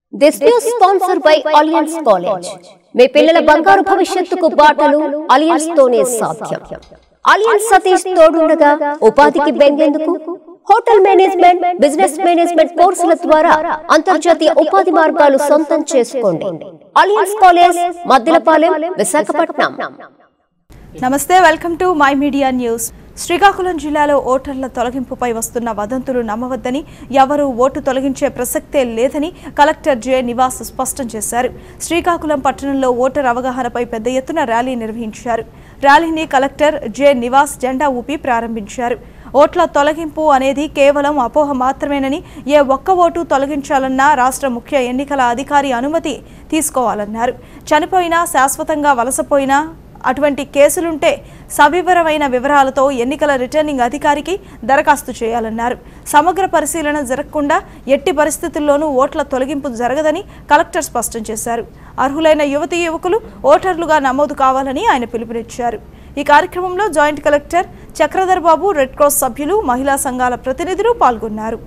this news sponsor by Alliance college మీ పిల్లల బంగారు భవిష్యత్తుకు బాటలు అలియన్స్ తోనే సాధ్యం అలియన్స్ సతీష్ తోడుండగా ఉపాధికి బెంగేందుకు హోటల్ మేనేజ్మెంట్ బిజినెస్ మేనేజ్మెంట్ కోర్సుల ద్వారా అంతర్జాతీయ ఉపాధి మార్గాలు సొంతం చేసుకోండి అలియన్స్ కాలేజ్ మద్దిలపాలెం విశాఖపట్నం నమస్తే welcome to my media news Srikakulam జిల్లాలో ఓటర్ల తొలగింపుపై వస్తున్న వదంతులు నమ్మవద్దని ఎవరూ ఓటు తొలగించే ప్రసక్తే లేదని కలెక్టర్ జె నివాస్ స్పష్టం చేశారు శ్రీకాకుళం పట్టణంలో ఓటర్ అవగాహనపై పెద్ద ఎత్తున ర్యాలీ నిర్వహించారు ర్యాలీని కలెక్టర్ జె నివాస్ జెండా ఊపి ప్రారంభించారు ఓట్ల తొలగింపు అనేది కేవలం అపోహ మాత్రమేనని ఏ ఒక్క ఓటు తొలగించాలన్నా రాష్ట్ర ముఖ్య ఎన్నికల అధికారి అనుమతి తీసుకోవాలన్నారు చనిపోయినా శాశ్వతంగా వలసపోయినా అటువంటి కేసులుంటే సవివరమైన వివరాలతో ఎన్నికల రిటర్నింగ్ అధికారికి దరఖాస్తు చేయాలన్నారు సమగ్ర పరిశీలన జరగకుండా ఎట్టి పరిస్థితుల్లోనూ ఓట్ల తొలగింపు జరగదని కలెక్టర్ స్పష్టం చేశారు అర్హులైన యువతీ యువకులు ఓటర్లుగా నమోదు కావాలని ఆయన పిలుపునిచ్చారు ఈ కార్యక్రమంలో joint collector Chakradhar Babu red cross సభ్యులు మహిళా సంఘాల ప్రతినిధులు పాల్గొన్నారు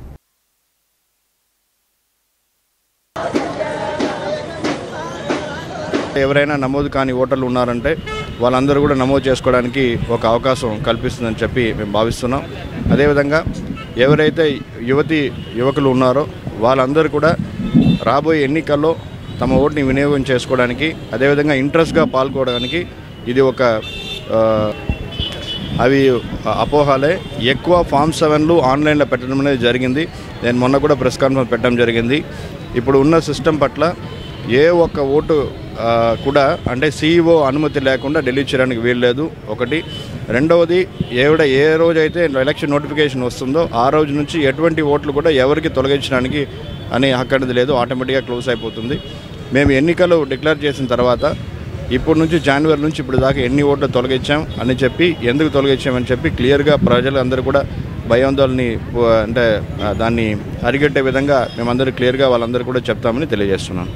ఎవరైనా నమోదు కాని ఓటర్లు ఉన్నారంటే వాళ్ళందరూ కూడా నమోదు చేసుకోవడానికి ఒక అవకాశం కల్పిస్తుందని చెప్పి మేము భావిస్తున్నాం అదేవిధంగా ఎవరైతే యువతి యువకులు ఉన్నారో వాళ్ళందరూ కూడా రాబోయే ఎన్నికల్లో తమ ఓటుని వినియోగం చేసుకోవడానికి అదేవిధంగా ఇంట్రెస్ట్గా పాల్గొనడానికి ఇది ఒక ఆ, అవి అపోహాలే ఎక్కువ ఫామ్ సెవెన్లు ఆన్లైన్లో పెట్టడం అనేది జరిగింది నేను మొన్న కూడా ప్రెస్ కాన్ఫరెన్స్ పెట్టడం జరిగింది ఇప్పుడు ఉన్న సిస్టమ్ పట్ల ఏ ఒక్క ఓటు ఆ, కూడా అంటే సీఈఓ అనుమతి లేకుండా డిలీట్ చేయడానికి వీల్లేదు ఒకటి రెండవది ఏవిడ ఏ రోజైతే ఎలక్షన్ నోటిఫికేషన్ వస్తుందో ఆ రోజు నుంచి ఎటువంటి ఓట్లు కూడా ఎవరికి తొలగించడానికి అని హక్కు అనేది లేదు ఆటోమేటిక్గా క్లోజ్ అయిపోతుంది మేము ఎన్నికలు డిక్లేర్ చేసిన తర్వాత ఇప్పుడు నుంచి జనవరి నుంచి ఇప్పుడు దాకా ఎన్ని ఓట్లు తొలగించాం అని చెప్పి ఎందుకు తొలగించామని చెప్పి క్లియర్గా ప్రజలందరూ కూడా భయాందోళనని ఆ, అంటే ఆ, దాన్ని అరిగట్టే విధంగా మేమందరూ క్లియర్గా వాళ్ళందరూ కూడా చెప్తామని తెలియజేస్తున్నాం